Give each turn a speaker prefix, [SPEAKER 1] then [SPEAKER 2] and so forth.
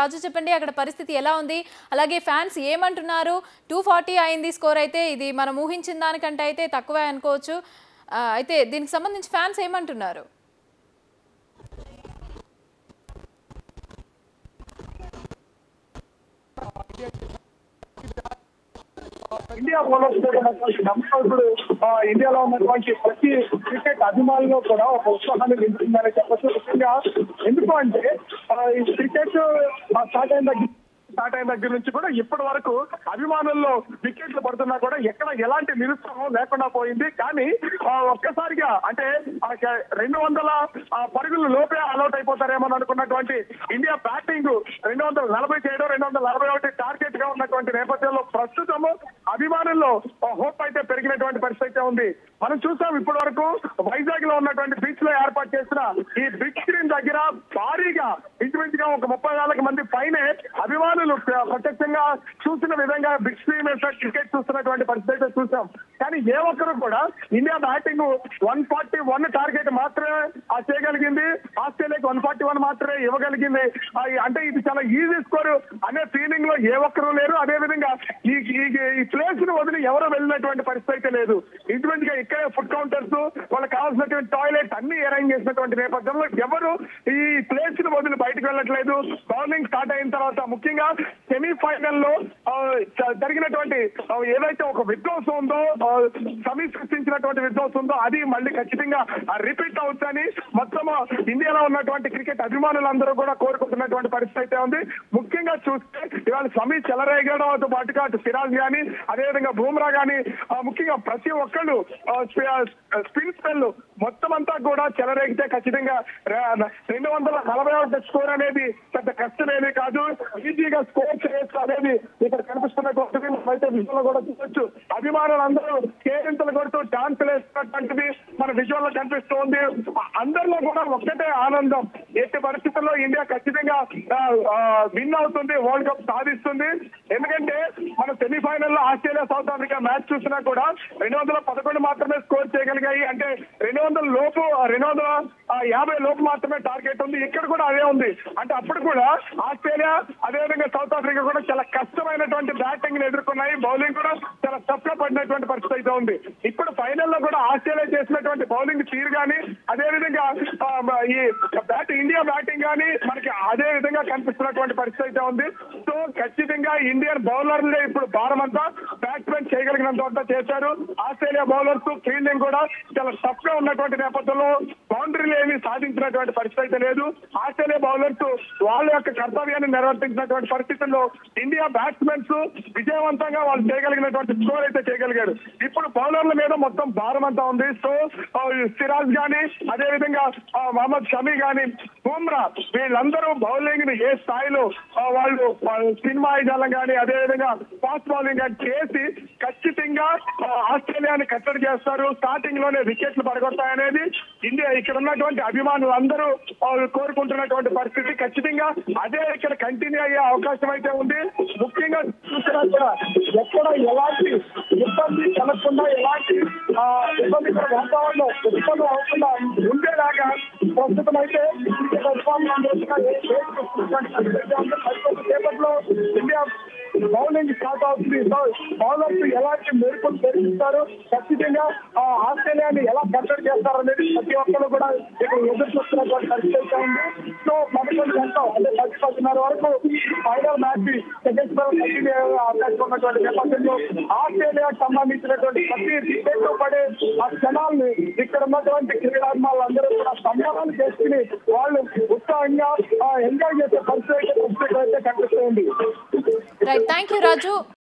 [SPEAKER 1] రాజు చెప్పండి అక్కడ పరిస్థితి ఎలా ఉంది అలాగే ఫ్యాన్స్ ఏమంటున్నారు టూ ఫార్టీ అయింది స్కోర్ అయితే ఇది మనం ఊహించిన దానికంటే అయితే తక్కువే అనుకోవచ్చు ఆ, అయితే దీనికి సంబంధించి ఫ్యాన్స్ ఏమంటున్నారు
[SPEAKER 2] ఇండియా బౌలర్స్ కూడా ఉన్నటువంటి నమ్మకస్తుడు ఆ, ఇండియాలో ఉన్నటువంటి ప్రతి క్రికెట్ అభిమానులు కూడా ఒక ఉత్సాహాన్ని నింపుతుందని చెప్పచ్చు ముఖ్యంగా ఎందుకు అంటే ఆ, ఈ క్రికెట్ ఆ, స్టార్ట్ అయిన దగ్గర స్టార్ట్ అయిన దగ్గర నుంచి కూడా ఇప్పటి వరకు అభిమానుల్లో వికెట్లు పడుతున్నా కూడా ఎక్కడ ఎలాంటి నిరుత్సాహం లేకుండా పోయింది కానీ ఆ, ఒక్కసారిగా అంటే ఆ, క- రెండు వందల ఆ, పరుగులు లోపే అవుట్ అయిపోతారేమో అనుకున్నటువంటి ఇండియా బ్యాటింగ్ రెండు వందల నలభై చేయడం రెండు వందల నలభై ఒకటి టార్గెట్ గా ఉన్నటువంటి నేపథ్యంలో ప్రస్తుతము అభిమానుల్లో హోప్ అయితే పెరిగినటువంటి పరిస్థితి అయితే ఉంది మనం చూసాం ఇప్పటి వరకు వైజాగ్ లో ఉన్నటువంటి బీచ్ లో ఏర్పాటు చేసిన ఈ బిగ్ స్క్రీన్ దగ్గర భారీగా ఇంచుమించుగా ఒక ముప్పై నాలుగు మంది పైనే అభిమానులు ప్ర- ప్రత్యక్షంగా చూసిన విధంగా బిగ్ స్క్రీన్ మీద క్రికెట్ చూస్తున్నటువంటి పరిస్థితి అయితే చూసాం కానీ ఏ ఒక్కరు కూడా India batting one forty one target మాత్రమే ఆ చేయగలిగింది ఆస్ట్రేలియాకి వన్ ఫార్టీ వన్ మాత్రమే ఇవ్వగలిగింది ఆ, అంటే ఇది చాలా ఈజీ స్కోర్ అనే ఫీలింగ్ లో ఏ ఒక్కరు లేరు అదే విధంగా ఈ ఈ- ఈ ప్లేస్ ను వదిలి ఎవరు వెళ్ళినటువంటి పరిస్థితి అయితే లేదు ఇంచుమించుగా ఇక్కడే ఫుడ్ కౌంటర్స్ వాళ్ళకి కావాల్సినటువంటి టాయిలెట్ అన్ని అరేంజ్ చేసినటువంటి నేపథ్యంలో ఎవరు ఈ ప్లేస్ ను వదిలి బయటకు వెళ్ళట్లేదు బౌలింగ్ స్టార్ట్ అయిన తర్వాత ముఖ్యంగా సెమీఫైనల్ లో ఆ, జ- జరిగినటువంటి ఆ, ఏదైతే ఒక విధ్వంసం ఉందో ఆ, సమీ సృష్టించినటువంటి విధ్వంసం ఉందో అది మళ్ళీ ఖచ్చితంగా రిపీట్ అవుతుందని మొత్తం ఇండియాలో ఉన్నటువంటి క్రికెట్ అభిమానులందరూ కూడా కోరుకుంటున్నటువంటి పరిస్థితి అయితే ఉంది ముఖ్యంగా చూస్తే ఇవాళ సమీ చెలరేగడంతో పాటుగా అటు సిరాజ్ గాని అదేవిధంగా బూమ్రా గాని ఆ, ముఖ్యంగా ప్రతి ఒక్కళ్ళు ఆ, స్పి- ఆ, స్పిన్ స్పెల్ మొత్తం అంతా కూడా చెలరేగితే ఖచ్చితంగా ర- రెండు వందల నలభై ఒకటి స్కోర్ అనేది పెద్ద కష్టమేమీ కాదు ఈజీగా స్కోర్ చేయొచ్చు అనేది ఇక్కడ కనిపిస్తున్నటువంటిది అయితే విజువల్ లో కూడా చూడొచ్చు అభిమానులందరూ కేరింతలు కొడుతూ డాన్స్ వేస్తున్నటువంటిది మన విజువల్ లో కనిపిస్తోంది అందరిలో కూడా ఒక్కటే ఆనందం ఎట్టి పరిస్థితుల్లో ఇండియా ఖచ్చితంగా విన్ అవుతుంది వరల్డ్ కప్ సాధిస్తుంది ఎందుకంటే మన సెమీఫైనల్ లో ఆస్ట్రేలియా సౌత్ ఆఫ్రికా మ్యాచ్ చూసినా కూడా రెండు వందల పదకొండు మాత్రమే స్కోర్ చేయగలిగాయి అంటే రెండు వందల లోపు రెండు వందల ఆ, యాభై లోపు మాత్రమే టార్గెట్ ఉంది ఇక్కడ కూడా అదే ఉంది అంటే అప్పుడు కూడా ఆస్ట్రేలియా అదేవిధంగా సౌత్ ఆఫ్రికా కూడా చాలా కష్టమైనటువంటి బ్యాటింగ్ ని ఎదుర్కొన్నాయి బౌలింగ్ కూడా చాలా టఫ్ గా పడినటువంటి పరిస్థితి అయితే ఉంది ఇప్పుడు ఫైనల్ లో కూడా ఆస్ట్రేలియా చేసినటువంటి బౌలింగ్ తీరు కానీ అదే విధంగా ఆ, ఈ బ్యాట్ ఇండియా బ్యాటింగ్ కానీ మనకి అదే విధంగా కనిపిస్తున్నటువంటి పరిస్థితి అయితే ఉంది సో ఖచ్చితంగా ఇండియన్ బౌలర్లే ఇప్పుడు భారం అంతా బ్యాట్స్మెన్ చేయగలిగినంత అంతా చేశారు ఆస్ట్రేలియా బౌలర్స్ ఫీల్డింగ్ కూడా చాలా టఫ్ గా ఉన్నటువంటి నేపథ్యంలో బౌండరీలు ఏమీ సాధించినటువంటి పరిస్థితి అయితే లేదు ఆస్ట్రేలియా బౌలర్స్ వాళ్ళ యొక్క కర్తవ్యాన్ని నిర్వర్తించినటువంటి పరిస్థితుల్లో ఇండియా బ్యాట్స్మెన్స్ విజయవంతంగా వాళ్ళు చేయగలిగినటువంటి స్కోర్ అయితే చేయగలిగారు ఇప్పుడు బౌలర్ల మీద మొత్తం భారం అంతా ఉంది సో ఆ, సిరాజ్ గాని అదే విధంగా ఆ, మహమ్మద్ షమీ గాని బుమ్రా వీళ్ళందరూ బౌలింగ్ ని ఏ స్థాయిలో ఆ, వాళ్ళు స్పిన్ మాయజాలం కానీ అదే విధంగా ఫాస్ట్ బౌలింగ్ కానీ చేసి ఖచ్చితంగా ఆ, ఆస్ట్రేలియాని కట్టడి చేస్తారు స్టార్టింగ్ లోనే వికెట్లు పడగొడతాయనేది ఇండియా ఇక్కడ ఉన్నటువంటి అభిమానులందరూ ఆ, కోరుకుంటున్నటువంటి పరిస్థితి ఖచ్చితంగా అదే ఇక్కడ కంటిన్యూ అయ్యే అవకాశం అయితే ఉంది ముఖ్యంగా చూసినా కూడా ఎక్కడ ఎలాంటి ఇబ్బంది కలగకుండా ఎలాంటి ఆ, ఇబ్బందికర వాతావరణం ఉత్పన్నం అవ్వకుండా ఉండేలాగా ప్రస్తుతం అయితే ఇక్కడ అభిమానులందరూ కూడా ఏ- ఏ చూస్తున్నటువంటి పరిస్థితి ఉంది. మరికొద్ది సేపట్లో ఇండియా బౌలింగ్ స్టార్ట్ అవుతుంది సో బౌలర్స్ ఎలాంటి మెరుపులు మెరుగుతారు ఖచ్చితంగా ఆ ఆస్ట్రేలియాని ఎలా కట్టడి చేస్తారు అనేది ప్రతి ఒక్కరు కూడా ఇక్కడ ఎదురు చూస్తున్నటువంటి పరిస్థితి అయితే ఉంది సో పదకొండు గంటలు అంటే పది పదిన్నర వరకు final match second spell continue అయ్యే అవకాశం ఉన్నటువంటి నేపథ్యంలో ఆస్ట్రేలియాకు సంబంధించినటువంటి ప్రతి వికెట్ పడే ఆ క్షణాలను ఇక్కడ ఉన్నటువంటి క్రీడాభిమానులందరూ కూడా సంబరాలు చేసుకుని వాళ్ళు ఉత్సాహంగా ఎంజాయ్ చేసే పరిస్థితి అయితే పరిస్థితి అయితే కనిపిస్తుంది
[SPEAKER 1] రైట్ థ్యాంక్ యూ రాజు